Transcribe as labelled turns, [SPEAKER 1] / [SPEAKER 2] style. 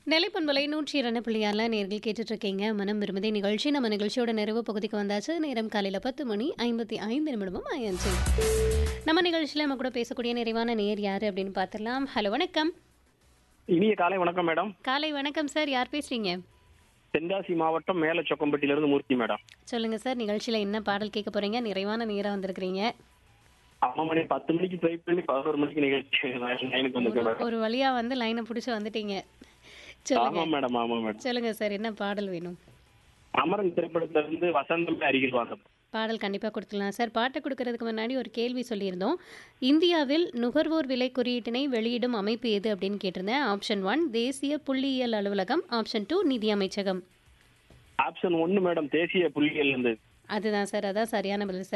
[SPEAKER 1] நிலைப்பண்பலை நூற்றி இரண்டு புள்ளியாரில் நேர்கள் கேட்டுட்டு இருக்கீங்க மனம் விரும்புதே நிகழ்ச்சி நம்ம நிகழ்ச்சியோட நிறைவு பகுதிக்கு வந்தாச்சு நேரம் காலையில் பத்து மணி ஐம்பத்தி ஐந்து நிமிடமும் ஆயாச்சு நம்ம நிகழ்ச்சியில் நம்ம கூட பேசக்கூடிய நிறைவான நேர் யார் அப்படின்னு பார்த்துடலாம் ஹலோ வணக்கம்
[SPEAKER 2] இனிய காலை வணக்கம் மேடம்
[SPEAKER 1] காலை வணக்கம் சார் யார் பேசுறீங்க
[SPEAKER 2] தென்காசி மாவட்டம் மேல சொக்கம்பட்டியிலிருந்து மூர்த்தி மேடம்
[SPEAKER 1] சொல்லுங்க சார் நிகழ்ச்சியில் என்ன பாடல் கேட்க போறீங்க நிறைவான நேரம் வந்திருக்கிறீங்க
[SPEAKER 2] அம்மா மணி பத்து மணிக்கு ட்ரை பண்ணி பதினோரு மணிக்கு நிகழ்ச்சி லைனுக்கு வந்திருக்கேன் மேடம்
[SPEAKER 1] ஒரு வழியா வந்து லைனை பிடிச்சி வந்துட்டீங்க சொல்லுங்க
[SPEAKER 2] ஆமா மேடம் ஆமா மேடம்
[SPEAKER 1] சொல்லுங்க சார் என்ன பாடல் வேணும்
[SPEAKER 2] அமரன் திரைப்படத்துல இருந்து வசந்தம் அருகில் வாசம்
[SPEAKER 1] பாடல் கண்டிப்பாக கொடுத்துடலாம் சார் பாட்டை கொடுக்கறதுக்கு முன்னாடி ஒரு கேள்வி சொல்லியிருந்தோம் இந்தியாவில் நுகர்வோர் விலை குறியீட்டினை வெளியிடும் அமைப்பு எது அப்படின்னு கேட்டிருந்தேன் ஆப்ஷன் ஒன் தேசிய புள்ளியியல் அலுவலகம் ஆப்ஷன் டூ நிதி அமைச்சகம்
[SPEAKER 2] ஆப்ஷன் ஒன்னு மேடம் தேசிய புள்ளிகள் இருந்து
[SPEAKER 1] அதுதான் சார் அதான் சரியான பதில் சார்